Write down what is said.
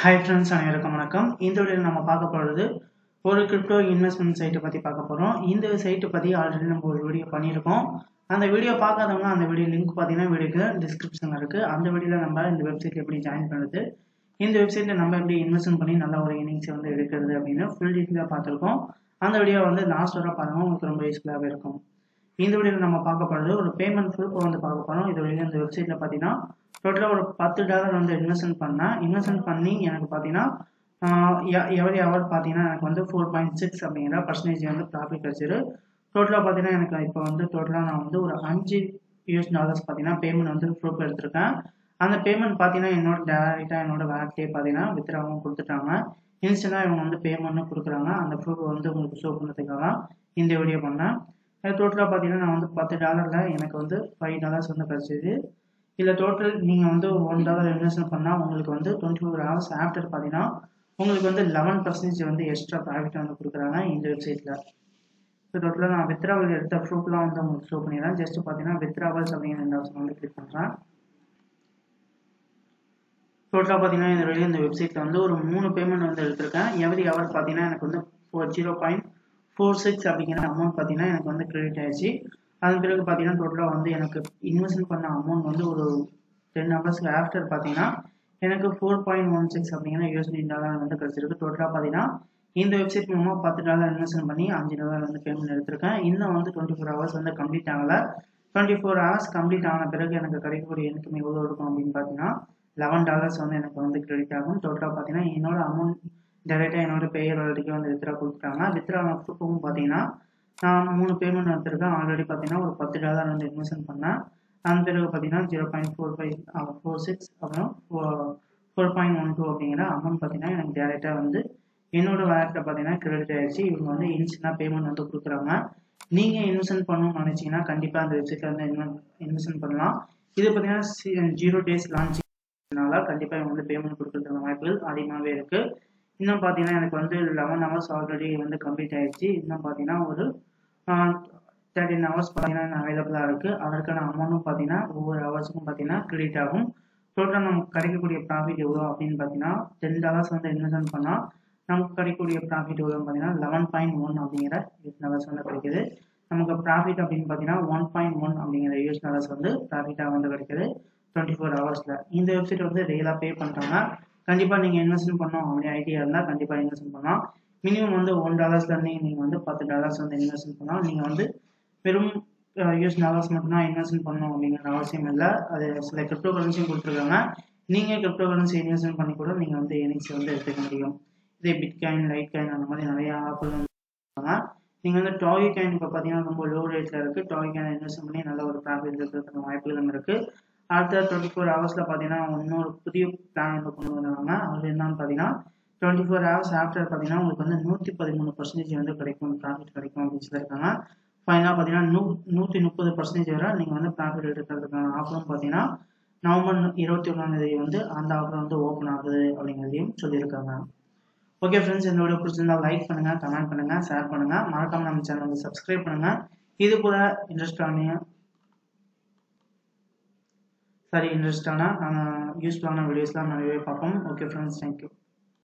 hi friends அனைவருக்கும் வணக்கம் இந்த வீடியோவில் நம்ம பார்க்க போகிறது ஒரு கிரிப்டோ இன்வெஸ்ட்மெண்ட் சைட்டை பற்றி பார்க்க போகிறோம் இந்த சைட்டை பற்றி ஆல்ரெடி நம்ம ஒரு வீடியோ பண்ணியிருக்கோம் அந்த வீடியோ பார்க்காதவங்க அந்த வீடியோ லிங்க் பார்த்தீங்கன்னா வீடியோக்கு டிஸ்கிரிப்ஷனில் இருக்குது அந்த வீடியோவில் நம்ம இந்த வெப்சைட் எப்படி ஜாயின் பண்ணுறது இந்த வெப்சைட்டில் நம்ம எப்படி இன்வெஸ்ட்மெண்ட் பண்ணி நல்ல ஒரு இன்னிங்ஸை வந்து எடுக்கிறது அப்படின்னு ஃபுல் டீட்டெயிலாக பார்த்துருக்கோம் அந்த வீடியோ வந்து லாஸ்ட் வர பாருங்க உங்களுக்கு ரொம்ப யூஸ்ஃபுல்லாகவே இருக்கும் இந்த வீடியோவில் நம்ம பார்க்க போகிறது ஒரு பேமெண்ட் ப்ரூஃப் வந்து பார்க்க போகிறோம் இது வரைக்கும் இந்த வெப்சைட்டில் பார்த்தீங்கன்னா டோட்டலாக ஒரு பத்து டாலர் வந்து இன்வெஸ்ட்மெண்ட் பண்ணேன் இன்வெஸ்ட்மெண்ட் பண்ணி எனக்கு பார்த்தீங்கன்னா எவரி ஹவர் பார்த்தீங்கன்னா எனக்கு வந்து ஃபோர் பாயிண்ட் சிக்ஸ் அப்படிங்கிற பர்சன்டேஜ் வந்து ப்ராஃபிட் கிடச்சிரு டோட்டலாக பார்த்தீங்கன்னா எனக்கு இப்போ வந்து டோட்டலாக நான் வந்து ஒரு அஞ்சு யூஎஸ் டாலர்ஸ் பார்த்தீங்கன்னா பேமெண்ட் வந்து ப்ரூஃப் எடுத்திருக்கேன் அந்த பேமெண்ட் பார்த்தீங்கன்னா என்னோட டேரெக்டாக என்னோட வேலட்லேயே பார்த்தீங்கன்னா வித்ராவும் கொடுத்துட்டாங்க இன்ஸ்டன்டாக இவங்க வந்து பேமெண்ட்டும் கொடுக்குறாங்க அந்த ப்ரூஃப் வந்து உங்களுக்கு ஷோ பண்ணுறதுக்காக இந்த வீடியோ பண்ணேன் டோட்டலாக பார்த்தீங்கன்னா நான் வந்து பத்து டாலரில் எனக்கு வந்து ஃபைவ் டாலர்ஸ் வந்து கிடச்சிது இதில் டோட்டல் நீங்கள் வந்து ஒன் டாலர் இன்வெஸ்ட்மெண்ட் பண்ணால் உங்களுக்கு வந்து டுவெண்ட்டி ஃபோர் ஹவர்ஸ் ஆஃப்டர் பார்த்தீங்கன்னா உங்களுக்கு வந்து லெவன் பர்சன்டேஜ் வந்து எக்ஸ்ட்ரா ப்ராஃபிட் வந்து கொடுக்குறாங்க இந்த வெப்சைட்டில் ஸோ டோட்டலாக நான் வித்ராவல் எடுத்த ப்ரூஃப்லாம் வந்து உங்களுக்கு ஷோ பண்ணிடுறேன் ஜஸ்ட் பார்த்தீங்கன்னா வித்ராவல்ஸ் அப்படிங்கிற இந்த ஆப்ஷன் வந்து கிளிக் பண்ணுறேன் டோட்டலாக பார்த்தீங்கன்னா இந்த வெளியே இந்த வெப்சைட்டில் வந்து ஒரு மூணு பேமெண்ட் வந்து எடுத்திருக்கேன் எவ்ரி ஹவர் பார்த்தீங்கன்னா எனக்கு வந்து four zero point four six அப்படிங்கிற அமௌண்ட் பார்த்தீங்கன்னா எனக்கு வந்து கிரெடிட் ஆயிடுச்சு அதன் பிறகு பார்த்தீங்கன்னா டோட்டலாக வந்து எனக்கு இன்வெஸ்ட்மெண்ட் பண்ண அமௌண்ட் வந்து ஒரு டென் ஹவர்ஸ்க்கு ஆஃப்டர் பார்த்தீங்கன்னா எனக்கு ஃபோர் பாயிண்ட் ஒன் சிக்ஸ் அப்படிங்கிற யூஎஸ்டி டாலர் வந்து கிடச்சிருக்கு டோட்டலாக பார்த்தீங்கன்னா இந்த வெப்சைட் மூலமாக பத்து டாலர் இன்வெஸ்ட்மெண்ட் பண்ணி அஞ்சு டாலர் வந்து பேமெண்ட் எடுத்திருக்கேன் இன்னும் வந்து டுவெண்ட்டி ஃபோர் ஹவர்ஸ் வந்து கம்ப்ளீட் ஆகலை டுவெண்ட்டி ஃபோர் ஹவர்ஸ் கம்ப்ளீட் ஆன பிறகு எனக்கு கிடைக்கக்கூடிய இன்கம் எவ்வளோ இருக்கும் அப்படின்னு பார்த்தீங்கன்னா லெவன் டாலர்ஸ் வந்து எனக்கு வந்து கிரெடிட் ஆகும் டோட்டலாக பார்த்தீங்கன்னா என்னோட அமௌண்ட் டேரெக்டாக என்னோட பேயர் வாலெட்டுக்கு வந்து வித்ரா கொடுத்துட்டாங்க வித்ரா ப்ரூஃபும் பார்த்தீங்கன்னா நான் மூணு பேமெண்ட் எடுத்திருக்கேன் ஆல்ரெடி பார்த்தீங்கன்னா ஒரு பத்து டாலர் வந்து இன்வெஸ்ட்மெண்ட் பண்ணேன் அந்த பிறகு பார்த்தீங்கன்னா zero point four five four six அப்புறம் ஃபோர் பாயிண்ட் ஒன் டூ அப்படிங்கிற அமௌண்ட் பார்த்தீங்கன்னா எனக்கு டேரெக்டாக வந்து என்னோட வேலெட்டில் பார்த்தீங்கன்னா கிரெடிட் ஆயிடுச்சு இவங்க வந்து இன்ஸ்டன்டாக பேமெண்ட் வந்து கொடுக்குறாங்க நீங்கள் இன்வெஸ்ட்மெண்ட் பண்ணணும்னு நினச்சிங்கன்னா கண்டிப்பாக அந்த வெப்சைட்டில் வந்து இன்வெஸ்ட்மெண்ட் பண்ணலாம் இது பார்த்தீங்கன்னா ஜீரோ டேஸ் லான்ச் அதனால கண்டிப்பாக இவங்க வந்து பேமெண்ட் கொடுக்குறதுக்கான வாய்ப்புகள் அதிகமாகவே இருக்குது இன்னும் பார்த்தீங்கன்னா எனக்கு வந்து லெவன் ஹவர்ஸ் ஆல்ரெடி வந்து கம்ப்ளீட் ஆயிடுச்சு இன்னும் பார்த்தீங்கன்னா ஒரு தேர்ட்டின் ஹவர்ஸ் பார்த்தீங்கன்னா அவைலபிளாக இருக்குது அதற்கான அமௌண்ட்டும் பார்த்தீங்கன்னா ஒவ்வொரு ஹவர்ஸுக்கும் பார்த்தீங்கன்னா கிரெடிட் ஆகும் டோட்டலாக நமக்கு கிடைக்கக்கூடிய ப்ராஃபிட் எவ்வளோ அப்படின்னு பார்த்தீங்கன்னா டென் டாலர்ஸ் வந்து இன்வெஸ்ட்மெண்ட் பண்ணால் நமக்கு கிடைக்கக்கூடிய ப்ராஃபிட் எவ்வளோன்னு பார்த்தீங்கன்னா லெவன் பாயிண்ட் ஒன் அப்படிங்கிற யூஎஸ் டாலர்ஸ் வந்து கிடைக்குது நமக்கு ப்ராஃபிட் அப்படின்னு பார்த்தீங்கன்னா ஒன் பாயிண்ட் ஒன் அப்படிங்கிற யூஎஸ் டாலர்ஸ் வந்து ப்ராஃபிட்டாக வந்து கிடைக்குது டுவெண்ட்டி ஃபோர் ஹவர்ஸில் இந்த வெப்சைட் வந்து ரியலாக பே பண்ணுறாங்க கண்டிப்பாக நீங்கள் இன்வெஸ்ட்மெண்ட் பண்ணோம் அப்படி ஐடியா இருந்தால் கண்டிப்பாக இன்வெஸ்ட்மெண்ட் பண்ணலாம் மினிமம் வந்து ஒன் டாலர்ஸ்லேருந்து நீங்கள் வந்து பத்து டாலர்ஸ் வந்து இன்வெஸ்ட்மெண்ட் பண்ணலாம் நீங்கள் வந்து வெறும் யூஎஸ் டாலர்ஸ் மட்டும்தான் இன்வெஸ்ட்மெண்ட் பண்ணணும் அப்படிங்கிற அவசியம் இல்லை அது சில கிரிப்டோ கரன்சியும் கொடுத்துருக்காங்க நீங்கள் கிரிப்டோ கரன்சி இன்வெஸ்ட்மெண்ட் பண்ணி கூட நீங்கள் வந்து ஏர்னிங்ஸ் வந்து எடுத்துக்க முடியும் இதே பிட்காயின் லைட் காயின் அந்த மாதிரி நிறைய ஆப்பிள் வந்து நீங்கள் வந்து டாய் காயின் இப்போ பார்த்தீங்கன்னா ரொம்ப லோ ரேட்டில் இருக்குது டாய் காயின் இன்வெஸ்ட் பண்ணி நல்ல ஒரு ப்ராஃபிட் இருக்கிறதுக்கு வாய்ப்புகளும் இருக்குது அடுத்த டுவெண்ட்டி ஃபோர் ஹவர்ஸில் பார்த்தீங்கன்னா இன்னொரு புதிய பிளான் வந்து கொண்டு வந்தாங்க அது என்னன்னு பார்த்தீங்கன்னா டுவெண்ட்டி ஃபோர் ஹவர்ஸ் ஆஃப்டர் பார்த்தீங்கன்னா உங்களுக்கு வந்து நூற்றி பதிமூணு பர்சன்டேஜ் வந்து கிடைக்கும் ப்ராஃபிட் கிடைக்கும் அப்படின்னு சொல்லியிருக்காங்க ஃபைனலாக பார்த்தீங்கன்னா நூ நூற்றி முப்பது பர்சன்டேஜ் வரை நீங்கள் வந்து ப்ராஃபிட் எடுக்கிறதுக்கான ஆஃபரும் பார்த்தீங்கன்னா நவம்பர் இருபத்தி ஒன்றாந்தேதி வந்து அந்த ஆஃபர் வந்து ஓப்பன் ஆகுது அப்படிங்கிறதையும் சொல்லியிருக்காங்க ஓகே ஃப்ரெண்ட்ஸ் இந்த வீடியோ பிடிச்சிருந்தா லைக் பண்ணுங்கள் கமெண்ட் பண்ணுங்கள் ஷேர் பண்ணுங்கள் மறக்காமல் நம்ம சேனலுக்கு சப்ஸ்கிரைப் பண்ணுங்கள் இது கூட இன்ட்ரெஸ்டான சாரி இன்ட்ரெஸ்டான யூஸ்ஃபுல்லான வீடியோஸ்லாம் நிறையவே பார்ப்போம் ஓகே ஃப்ரெண்ட்ஸ் தேங்க்யூ